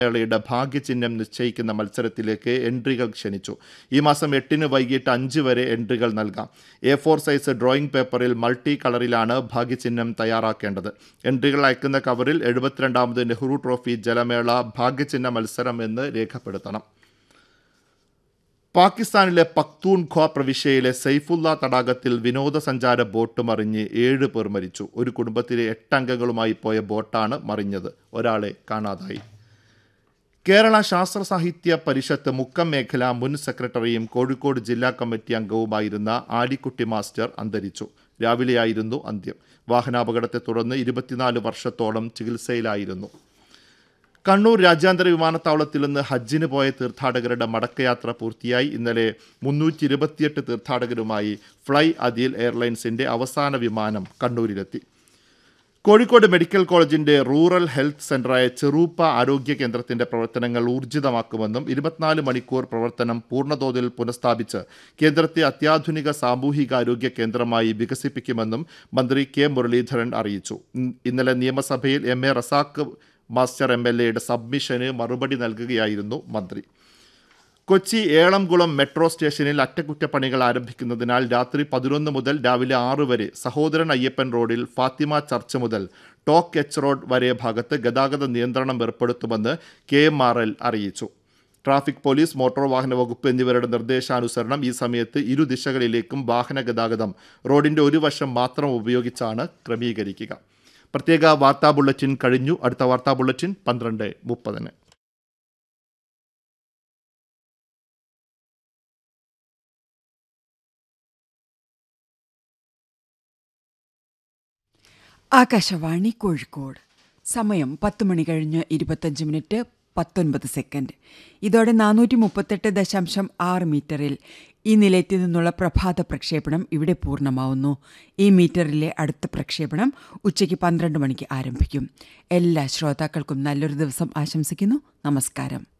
മേളയുടെ ഭാഗ്യചിഹ്നം നിശ്ചയിക്കുന്ന മത്സരത്തിലേക്ക് എൻട്രികൾ ക്ഷണിച്ചു ഈ മാസം എട്ടിന് വൈകിട്ട് അഞ്ച് വരെ എൻട്രികൾ നൽകാം എ ഫോർ സൈസ് ഡ്രോയിങ് പേപ്പറിൽ മൾട്ടി കളറിലാണ് ഭാഗ്യചിഹ്നം തയ്യാറാക്കേണ്ടത് എൻട്രികൾ അയക്കുന്ന കവറിൽ എഴുപത്തിരണ്ടാമത് നെഹ്റു ട്രോഫി ജലമേള ഭാഗ്യചിഹ്ന മത്സരം എന്ന് രേഖപ്പെടുത്തണം പാകിസ്ഥാനിലെ പക്തൂൺഖ്വ പ്രവിശ്യയിലെ സൈഫുള്ള തടാകത്തിൽ വിനോദസഞ്ചാര ബോട്ട് മറിഞ്ഞ് ഏഴ് പേർ മരിച്ചു ഒരു കുടുംബത്തിലെ എട്ടംഗങ്ങളുമായി പോയ ബോട്ടാണ് മറിഞ്ഞത് ഒരാളെ കാണാതായി കേരള ശാസ്ത്ര സാഹിത്യ പരിഷത്ത് മുക്കം മേഖല മുൻ സെക്രട്ടറിയും കോഴിക്കോട് ജില്ലാ കമ്മിറ്റി അംഗവുമായിരുന്ന ആലിക്കുട്ടി മാസ്റ്റർ അന്തരിച്ചു രാവിലെയായിരുന്നു അന്ത്യം വാഹനാപകടത്തെ തുടർന്ന് ഇരുപത്തിനാല് വർഷത്തോളം ചികിത്സയിലായിരുന്നു കണ്ണൂർ രാജ്യാന്തര വിമാനത്താവളത്തിൽ നിന്ന് ഹജ്ജിന് പോയ തീർത്ഥാടകരുടെ മടക്കയാത്ര പൂർത്തിയായി ഇന്നലെ മുന്നൂറ്റി ഇരുപത്തിയെട്ട് തീർത്ഥാടകരുമായി ഫ്ലൈ അദീൽ എയർലൈൻസിന്റെ അവസാന വിമാനം കണ്ണൂരിലെത്തി കോഴിക്കോട് മെഡിക്കൽ കോളേജിന്റെ റൂറൽ ഹെൽത്ത് സെന്ററായ ചെറൂപ്പ ആരോഗ്യ കേന്ദ്രത്തിന്റെ പ്രവർത്തനങ്ങൾ ഊർജിതമാക്കുമെന്നും ഇരുപത്തിനാല് മണിക്കൂർ പ്രവർത്തനം പൂർണ്ണതോതിൽ പുനഃസ്ഥാപിച്ച് കേന്ദ്രത്തെ അത്യാധുനിക സാമൂഹികാരോഗ്യ കേന്ദ്രമായി വികസിപ്പിക്കുമെന്നും മന്ത്രി കെ മുരളീധരൻ അറിയിച്ചു ഇൻ- ഇന്നലെ നിയമസഭയിൽ M A Razak master M L എയുടെ സബ്മിഷന് മറുപടി നൽകുകയായിരുന്നു മന്ത്രി കൊച്ചി ഏളംകുളം മെട്രോ സ്റ്റേഷനിൽ അറ്റകുറ്റപ്പണികൾ ആരംഭിക്കുന്നതിനാൽ രാത്രി പതിനൊന്ന് മുതൽ രാവിലെ ആറ് വരെ സഹോദരൻ അയ്യപ്പൻ റോഡിൽ ഫാത്തിമ ചർച്ച് മുതൽ ടോക്ക് എച്ച് റോഡ് വരെ ഭാഗത്ത് ഗതാഗത നിയന്ത്രണം ഏർപ്പെടുത്തുമെന്ന് കെ എം ആർ എൽ അറിയിച്ചു ട്രാഫിക് പോലീസ് മോട്ടോർ വാഹന വകുപ്പ് എന്നിവരുടെ നിർദ്ദേശാനുസരണം ഈ സമയത്ത് ഇരു ദിശകളിലേക്കും വാഹന ഗതാഗതം റോഡിന്റെ ഒരു വശം മാത്രം ഉപയോഗിച്ചാണ് ക്രമീകരിക്കുക പ്രത്യേക വാർത്താ ബുള്ളറ്റിൻ കഴിഞ്ഞു അടുത്ത വാർത്താ ബുള്ളറ്റിൻ പന്ത്രണ്ട് മുപ്പതിന് ആകാശവാണി കോഴിക്കോട് സമയം പത്ത് മണി കഴിഞ്ഞ് ഇരുപത്തഞ്ച് മിനിറ്റ് പത്തൊൻപത് സെക്കൻഡ് ഇതോടെ നാനൂറ്റി മുപ്പത്തെട്ട് ദശാംശം ആറ് മീറ്ററിൽ ഈ നിലയത്തിൽ നിന്നുള്ള പ്രഭാത പ്രക്ഷേപണം ഇവിടെ പൂർണ്ണമാവുന്നു ഈ മീറ്ററിലെ അടുത്ത പ്രക്ഷേപണം ഉച്ചയ്ക്ക് പന്ത്രണ്ട് മണിക്ക് ആരംഭിക്കും എല്ലാ ശ്രോതാക്കൾക്കും നല്ലൊരു ദിവസം ആശംസിക്കുന്നു നമസ്കാരം